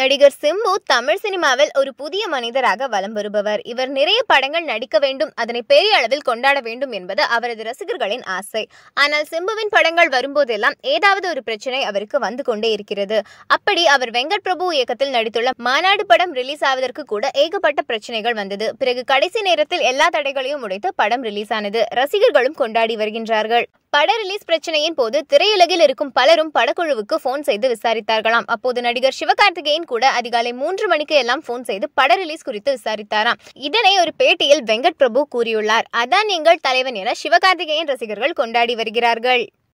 நடிகர் சிம்பு தமிழ் சினிமாவில் ஒரு புதிய மனிதராக வலம் வருபவர் இவர் நிறைய படங்கள் நடிக்க வேண்டும் அதனை பெரிய அளவில் கொண்டாட வேண்டும் என்பது அவரது ரசிகர்களின் ஆசை ஆனால் சிம்புவின் படங்கள் வரும்போதெல்லாம் ஏதாவது ஒரு பிரச்சனை அவருக்கு வந்து கொண்டே இருக்கிறது அப்படி அவர் வெங்கட் பிரபு இயக்கத்தில் நடித்துள்ள மாநாடு படம் ரிலீஸ் ஆவதற்கு கூட ஏகப்பட்ட பிரச்சனைகள் வந்தது பிறகு கடைசி நேரத்தில் எல்லா தடைகளையும் உடைத்து படம் ரிலீஸ் ஆனது ரசிகர்களும் கொண்டாடி வருகின்றார்கள் பட ரிலீஸ் பிரச்சனையின் போது திரையுலகில் இருக்கும் பலரும் படக்குழுவுக்கு போன் செய்து விசாரித்தார்களாம் அப்போது நடிகர் சிவகார்த்திகேயன் கூட அதிகாலை மூன்று மணிக்கு எல்லாம் போன் செய்து பட ரிலீஸ் குறித்து விசாரித்தாராம் இதனை ஒரு பேட்டியில் வெங்கட் பிரபு கூறியுள்ளார் அதான் எங்கள் தலைவன் என சிவகார்த்திகேயன் ரசிகர்கள் கொண்டாடி வருகிறார்கள்